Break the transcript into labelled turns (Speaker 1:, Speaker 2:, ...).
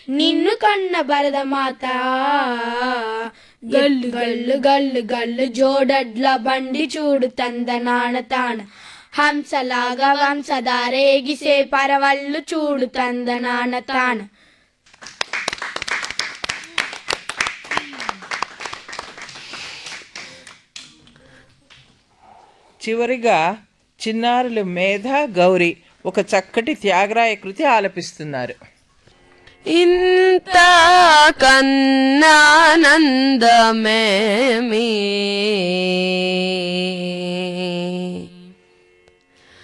Speaker 1: నిన్ను కన్న భరతమాత గల్లు గల్లు గల్లు గల్లు జోడడ్ల బండి చూడు తందనాన తాన హంసలాగా వంశధారేగిసే పరవళ్ళు చూడు తందనాన తాన
Speaker 2: చివరిగా చిన్నారులు మేధ గౌరీ ఒక చక్కటి త్యాగరాయ కృతి ఆలపిస్తున్నారు
Speaker 3: ఇంత కన్నానందమేమి